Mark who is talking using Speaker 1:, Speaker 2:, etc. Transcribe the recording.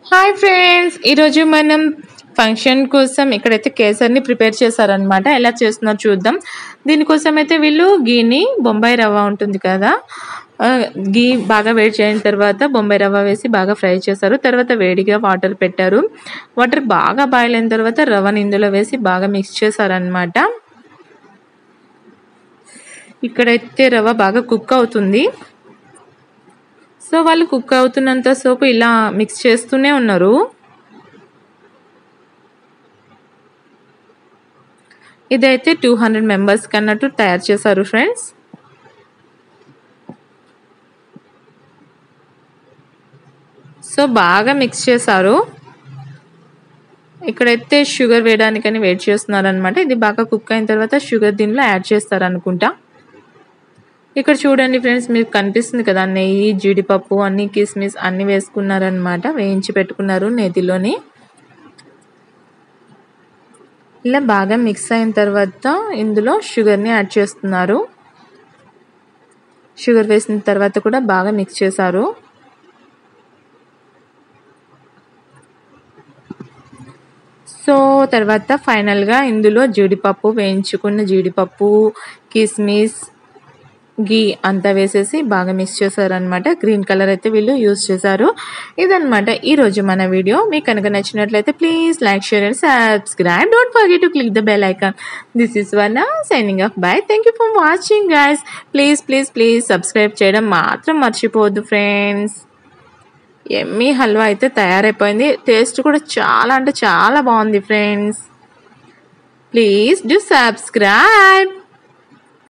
Speaker 1: hi friends ఈరోజు మనం function కోసం ఇక్కడైతే కేసర్ని ప్రిపేర్ చేశారనమాట ఎలా చేస్తున్నారో చూద్దాం దీనికోసం అయితే వీళ్ళు గీని బొంబాయి రవ్వ ఉంటుంది కదా ఆ, గీ బాగా వేడి చేయిన తర్వాత బొంబాయి రవ్వ వేసి బాగా ఫ్రై చేశారు తర్వాత వేడిగా వాటర్ పెట్టారు వాటర్ బాగా బాయిల్ అయిన తర్వాత రవ్వని ఇందులో వేసి బాగా మిక్స్ చేశారనమాట ఇక్కడైతే రవ్వ బాగా కుక్ అవుతుంది సో వాళ్ళు కుక్ అవుతున్నంత సేపు ఇలా మిక్స్ చేస్తూనే ఉన్నారు ఇదైతే టూ హండ్రెడ్ మెంబర్స్కి అన్నట్టు తయారు చేశారు ఫ్రెండ్స్ సో బాగా మిక్స్ చేశారు ఇక్కడైతే షుగర్ వేయడానికని వెయిట్ చేస్తున్నారు అనమాట ఇది బాగా కుక్ అయిన తర్వాత షుగర్ దీనిలో యాడ్ చేస్తారు అనుకుంటా ఇక్కడ చూడండి ఫ్రెండ్స్ మీకు కనిపిస్తుంది కదా నెయ్యి జీడిపప్పు అన్ని కిస్మిస్ అన్ని వేసుకున్నారనమాట వేయించి పెట్టుకున్నారు నేతిలోని ఇలా బాగా మిక్స్ అయిన తర్వాత ఇందులో షుగర్ని యాడ్ చేస్తున్నారు షుగర్ వేసిన తర్వాత కూడా బాగా మిక్స్ చేశారు సో తర్వాత ఫైనల్గా ఇందులో జీడిపప్పు వేయించుకున్న జీడిపప్పు కిస్మిస్ గీ అంతా వేసేసి బాగా మిక్స్ చేశారనమాట గ్రీన్ కలర్ అయితే వీళ్ళు యూస్ చేశారు ఇదనమాట ఈరోజు మన వీడియో మీకు కనుక నచ్చినట్లయితే please like share and subscribe don't forget to click the bell icon this is one signing off bye thank you for watching guys please please please subscribe చేయడం మాత్రం మర్చిపోవద్దు ఫ్రెండ్స్ ఎమ్మీ హల్వా అయితే తయారైపోయింది టేస్ట్ కూడా చాలా అంటే చాలా బాగుంది ఫ్రెండ్స్ ప్లీజ్ డూ సబ్స్క్రైబ్